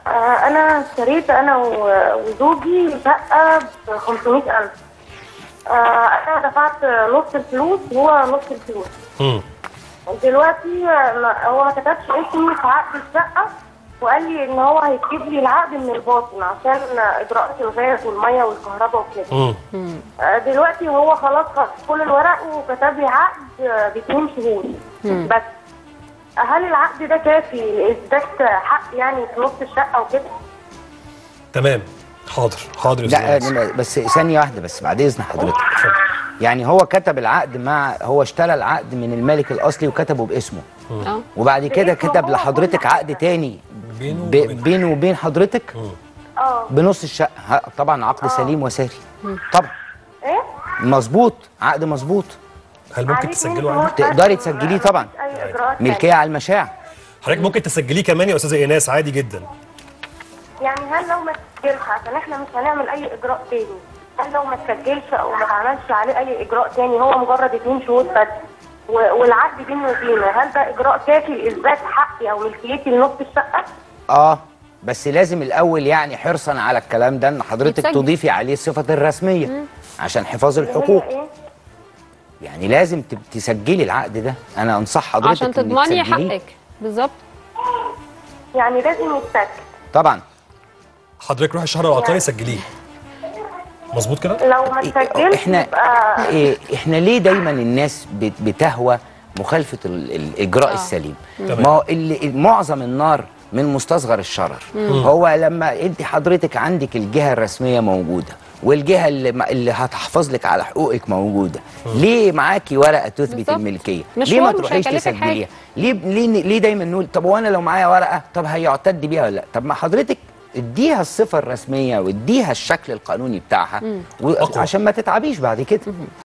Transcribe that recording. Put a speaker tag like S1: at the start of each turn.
S1: آه، انا اشتريت انا و- وزوجي شقه ب 500000 آه، انا دفعت نص الفلوس وهو نص الفلوس
S2: مم.
S1: دلوقتي آه، ما- هو ما كتبش اسمي في عقد الشقه وقال لي ان هو هيكتب لي العقد من الباطن عشان اجراءات الغاز والميه والكهرباء وكده
S2: مم.
S1: آه، دلوقتي هو خلاص خد كل الورق وكتب لي عقد آه، باتنين شهود بس هل العقد ده كافي لاثبات حق يعني في نص الشقه وكده؟
S2: تمام حاضر حاضر يا
S3: لا
S2: استاذ أنس.
S3: أنا- بس ثانيه واحده بس بعد اذن حضرتك
S2: اتفضل.
S3: يعني هو كتب العقد مع هو اشترى العقد من الملك الاصلي وكتبه باسمه
S4: اه
S3: وبعد كده
S1: باسمه
S3: كتب
S1: هو
S3: لحضرتك
S1: كل
S3: عقد
S1: حاجة.
S3: تاني
S2: بينه
S3: ب-
S2: وبين
S3: بينه وبين حضرتك
S1: اه
S3: بنص الشقه ه- طبعا عقد سليم وساري طبعا
S1: ايه؟
S3: مظبوط عقد مظبوط
S2: هل ممكن
S1: عليه
S2: تسجله
S1: اتنين
S2: عندك؟
S1: شهود بس
S3: تقدري
S1: و-
S3: تسجليه طبعا.
S1: مفيش اي اجراءات
S3: ملكيه
S1: تانية.
S3: على المشاع
S2: حضرتك ممكن تسجليه كمان يا استاذه ايناس عادي جدا
S1: يعني هل لو ما تسجلش عشان احنا مش هنعمل اي اجراء تاني هل لو ما تسجلش او ما اتعملش عليه اي اجراء تاني هو مجرد اتنين شهود بس و- والعقد بيني وبينه هل ده اجراء كافي لاثبات حقي او ملكيتي لنص الشقه؟
S3: اه بس لازم الاول يعني حرصا على الكلام ده ان حضرتك
S4: يتسجل.
S3: تضيفي عليه الصفه الرسميه عشان حفاظ
S1: اللي هي
S3: الحقوق
S1: ايه؟
S3: يعني لازم تب- تسجلي العقد ده انا انصح حضرتك
S4: عشان
S3: إنك
S4: تضمني
S3: تسجليه.
S4: حقك بالظبط
S1: يعني لازم يتسجل
S3: طبعا
S2: حضرتك روحي الشهر العقاري سجليه مظبوط كده؟
S1: لو ما تسجلش
S3: احنا
S1: يبقى
S3: إيه احنا ليه دايما الناس بت- بتهوى مخالفه ال- الاجراء
S4: آه.
S3: السليم
S2: تمام.
S3: ما هو اللي معظم النار من مستصغر الشرر هو لما انت حضرتك عندك الجهه الرسميه موجوده والجهه اللي, ما- اللي هتحفظ لك على حقوقك موجوده ليه معاكي ورقه تثبت
S4: بالظبط.
S3: الملكيه
S4: مشوار
S3: ليه ما
S4: مش
S3: تروحيش
S4: هيكلفك حاجة.
S3: تسجليها ليه ليه ليه دايما نقول طب وانا لو معايا ورقه طب هيعتد بيها ولا لا طب ما حضرتك اديها الصفه الرسميه واديها الشكل القانوني بتاعها و-
S2: أقوى.
S3: عشان ما تتعبيش بعد كده